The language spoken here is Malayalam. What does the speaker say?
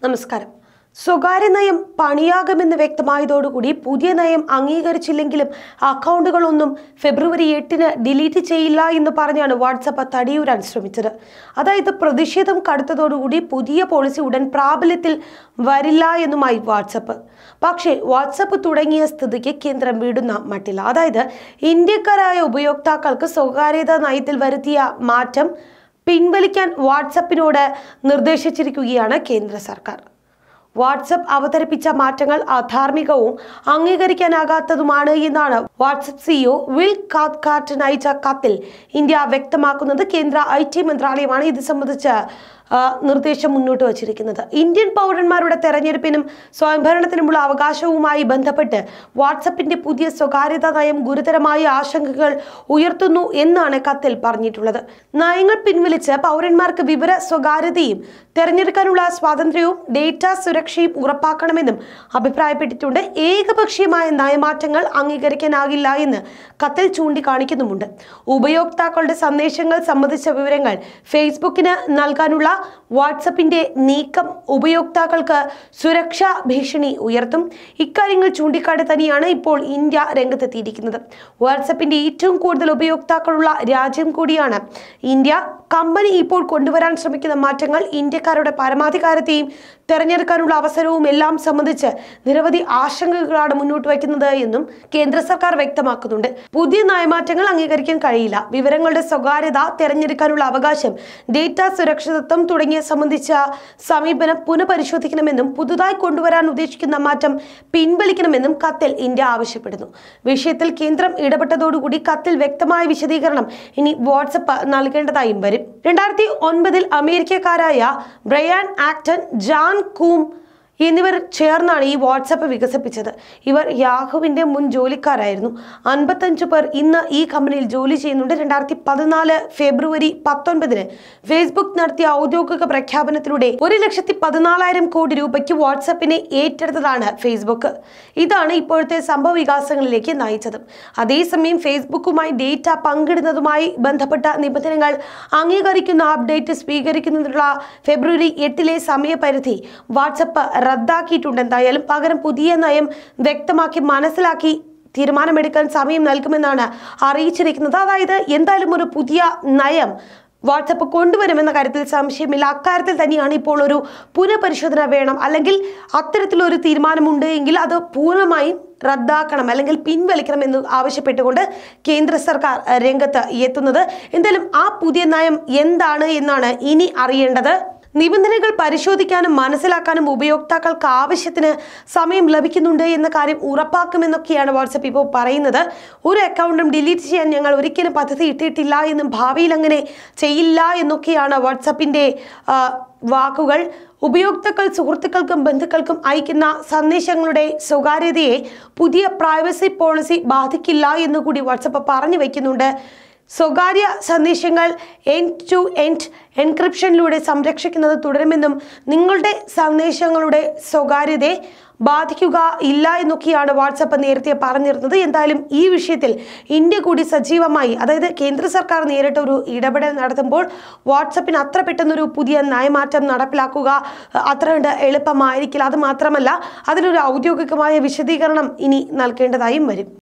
നമസ്കാരം സ്വകാര്യ നയം പണിയാകുമെന്ന് വ്യക്തമായതോടുകൂടി പുതിയ നയം അംഗീകരിച്ചില്ലെങ്കിലും അക്കൗണ്ടുകളൊന്നും ഫെബ്രുവരി എട്ടിന് ഡിലീറ്റ് ചെയ്യില്ല എന്ന് പറഞ്ഞാണ് വാട്സപ്പ് തടിയൂരാൻ ശ്രമിച്ചത് അതായത് പ്രതിഷേധം കടുത്തതോടുകൂടി പുതിയ പോളിസി ഉടൻ പ്രാബല്യത്തിൽ വരില്ല എന്നുമായി വാട്സപ്പ് പക്ഷേ വാട്സപ്പ് തുടങ്ങിയ സ്ഥിതിക്ക് കേന്ദ്രം വിടുന്ന മട്ടില്ല അതായത് ഇന്ത്യക്കാരായ ഉപയോക്താക്കൾക്ക് സ്വകാര്യത നയത്തിൽ വരുത്തിയ മാറ്റം പിൻവലിക്കാൻ വാട്സപ്പിനോട് നിർദ്ദേശിച്ചിരിക്കുകയാണ് കേന്ദ്ര സർക്കാർ വാട്സപ്പ് അവതരിപ്പിച്ച മാറ്റങ്ങൾ അധാർമികവും അംഗീകരിക്കാനാകാത്തതുമാണ് എന്നാണ് വാട്സപ്പ് സിഇഒ വിൽ കാത്കാർട്ടിന് അയച്ച കത്തിൽ ഇന്ത്യ വ്യക്തമാക്കുന്നത് കേന്ദ്ര ഐ ടി മന്ത്രാലയമാണ് ഇത് സംബന്ധിച്ച് ആ, നിർദ്ദേശം മുന്നോട്ട് വച്ചിരിക്കുന്നത് ഇന്ത്യൻ പൗരന്മാരുടെ തെരഞ്ഞെടുപ്പിനും സ്വയംഭരണത്തിനുമുള്ള അവകാശവുമായി ബന്ധപ്പെട്ട് വാട്സപ്പിന്റെ പുതിയ സ്വകാര്യതാ നയം ഗുരുതരമായ ആശങ്കകൾ ഉയർത്തുന്നു എന്നാണ് കത്തിൽ പറഞ്ഞിട്ടുള്ളത് നയങ്ങൾ പിൻവലിച്ച് പൗരന്മാർക്ക് വിവര സ്വകാര്യതയും തെരഞ്ഞെടുക്കാനുള്ള സ്വാതന്ത്ര്യവും ഡേറ്റ സുരക്ഷയും ഉറപ്പാക്കണമെന്നും അഭിപ്രായപ്പെട്ടിട്ടുണ്ട് ഏകപക്ഷീയമായ നയമാറ്റങ്ങൾ അംഗീകരിക്കാനാകില്ല എന്ന് കത്തിൽ ചൂണ്ടിക്കാണിക്കുന്നുമുണ്ട് ഉപയോക്താക്കളുടെ സന്ദേശങ്ങൾ സംബന്ധിച്ച വിവരങ്ങൾ ഫേസ്ബുക്കിന് നൽകാനുള്ള വാട്സപ്പിന്റെ നീക്കം ഉപയോക്താക്കൾക്ക് സുരക്ഷാ ഭീഷണി ഉയർത്തും ഇക്കാര്യങ്ങൾ ചൂണ്ടിക്കാട്ടി തന്നെയാണ് ഇപ്പോൾ ഇന്ത്യ രംഗത്തെത്തിയിരിക്കുന്നത് വാട്സപ്പിന്റെ ഏറ്റവും കൂടുതൽ ഉപയോക്താക്കളുള്ള രാജ്യം കൂടിയാണ് ഇന്ത്യ കമ്പനി ഇപ്പോൾ കൊണ്ടുവരാൻ ശ്രമിക്കുന്ന മാറ്റങ്ങൾ ഇന്ത്യക്കാരുടെ പരമാധികാരത്തെയും തെരഞ്ഞെടുക്കാനുള്ള അവസരവും എല്ലാം സംബന്ധിച്ച് നിരവധി ആശങ്കകളാണ് മുന്നോട്ട് വയ്ക്കുന്നത് എന്നും കേന്ദ്ര സർക്കാർ വ്യക്തമാക്കുന്നുണ്ട് പുതിയ നയമാറ്റങ്ങൾ അംഗീകരിക്കാൻ കഴിയില്ല വിവരങ്ങളുടെ സ്വകാര്യത തെരഞ്ഞെടുക്കാനുള്ള അവകാശം ഡേറ്റ സുരക്ഷിതത്വം തുടങ്ങിയ സംബന്ധിച്ച സമീപനം പുനഃപരിശോധിക്കണമെന്നും പുതുതായി കൊണ്ടുവരാൻ ഉദ്ദേശിക്കുന്ന മാറ്റം പിൻവലിക്കണമെന്നും കത്തിൽ ഇന്ത്യ ആവശ്യപ്പെടുന്നു വിഷയത്തിൽ കേന്ദ്രം ഇടപെട്ടതോടുകൂടി കത്തിൽ വ്യക്തമായ വിശദീകരണം ഇനി വാട്സപ്പ് നൽകേണ്ടതായും വരും രണ്ടായിരത്തി ഒൻപതിൽ അമേരിക്കക്കാരായ ബ്രയാൻ ആക്ടൺ ജാൻ കൂം എന്നിവർ ചേർന്നാണ് ഈ വാട്സപ്പ് വികസിപ്പിച്ചത് ഇവർ യാഹുവിന്റെ മുൻ ജോലിക്കാരായിരുന്നു അൻപത്തഞ്ച് പേർ ഇന്ന് ഈ കമ്പനിയിൽ ജോലി ചെയ്യുന്നുണ്ട് രണ്ടായിരത്തി പതിനാല് ഫെബ്രുവരി പത്തൊൻപതിന് ഫേസ്ബുക്ക് നടത്തിയ ഔദ്യോഗിക പ്രഖ്യാപനത്തിലൂടെ ഒരു ലക്ഷത്തി പതിനാലായിരം കോടി രൂപയ്ക്ക് വാട്സപ്പിനെ ഏറ്റെടുത്തതാണ് ഫേസ്ബുക്ക് ഇതാണ് ഇപ്പോഴത്തെ സംഭവ വികാസങ്ങളിലേക്ക് നയിച്ചത് അതേസമയം ഫേസ്ബുക്കുമായി ഡേറ്റ പങ്കിടുന്നതുമായി ബന്ധപ്പെട്ട നിബന്ധനകൾ അംഗീകരിക്കുന്ന അപ്ഡേറ്റ് സ്വീകരിക്കുന്നതിനുള്ള ഫെബ്രുവരി എട്ടിലെ സമയപരിധി വാട്സപ്പ് റദ്ദാക്കിയിട്ടുണ്ട് എന്തായാലും പകരം പുതിയ നയം വ്യക്തമാക്കി മനസ്സിലാക്കി തീരുമാനമെടുക്കാൻ സമയം നൽകുമെന്നാണ് അറിയിച്ചിരിക്കുന്നത് അതായത് എന്തായാലും ഒരു പുതിയ നയം വാട്സപ്പ് കൊണ്ടുവരുമെന്ന കാര്യത്തിൽ സംശയമില്ല അക്കാര്യത്തിൽ തന്നെയാണ് ഇപ്പോൾ ഒരു പുനഃപരിശോധന വേണം അല്ലെങ്കിൽ അത്തരത്തിലൊരു തീരുമാനമുണ്ട് എങ്കിൽ അത് പൂർണ്ണമായും റദ്ദാക്കണം അല്ലെങ്കിൽ പിൻവലിക്കണം എന്ന് ആവശ്യപ്പെട്ടുകൊണ്ട് കേന്ദ്ര സർക്കാർ അഹ്, രംഗത്ത് എത്തുന്നത് എന്തായാലും ആ പുതിയ നയം എന്താണ് എന്നാണ് ഇനി അറിയേണ്ടത് നിബന്ധനകൾ പരിശോധിക്കാനും മനസ്സിലാക്കാനും ഉപയോക്താക്കൾക്ക് ആവശ്യത്തിന് സമയം ലഭിക്കുന്നുണ്ട് എന്ന കാര്യം ഉറപ്പാക്കുമെന്നൊക്കെയാണ് വാട്സപ്പ് ഇപ്പോൾ പറയുന്നത് ഒരു അക്കൗണ്ടും ഡിലീറ്റ് ചെയ്യാൻ ഞങ്ങൾ ഒരിക്കലും പദ്ധതി ഇട്ടിട്ടില്ല എന്നും ഭാവിയിൽ അങ്ങനെ ചെയ്യില്ല എന്നൊക്കെയാണ് വാട്സപ്പിൻ്റെ ആ, വാക്കുകൾ ഉപയോക്താക്കൾ സുഹൃത്തുക്കൾക്കും ബന്ധുക്കൾക്കും അയക്കുന്ന സന്ദേശങ്ങളുടെ സ്വകാര്യതയെ പുതിയ പ്രൈവസി പോളിസി ബാധിക്കില്ല എന്നുകൂടി വാട്സപ്പ് പറഞ്ഞു വയ്ക്കുന്നുണ്ട് സ്വകാര്യ സന്ദേശങ്ങൾ എൻഡ് ടു എൻഡ് എൻക്രിപ്ഷനിലൂടെ സംരക്ഷിക്കുന്നത് തുടരുമെന്നും നിങ്ങളുടെ സന്ദേശങ്ങളുടെ സ്വകാര്യതയെ ബാധിക്കുക ഇല്ല എന്നൊക്കെയാണ് വാട്സപ്പ് നേരത്തെ പറഞ്ഞിരുന്നത് എന്തായാലും ഈ വിഷയത്തിൽ ഇന്ത്യ കൂടി സജീവമായി അതായത് കേന്ദ്ര സർക്കാർ നേരിട്ട് ഒരു ഇടപെടൽ നടത്തുമ്പോൾ വാട്സപ്പിന് അത്ര പെട്ടെന്നൊരു പുതിയ നയമാറ്റം നടപ്പിലാക്കുക അഹ്, അത്ര കണ്ട് എളുപ്പമായിരിക്കില്ല അത് മാത്രമല്ല അതിനൊരു ഔദ്യോഗികമായ വിശദീകരണം ഇനി നൽകേണ്ടതായും വരും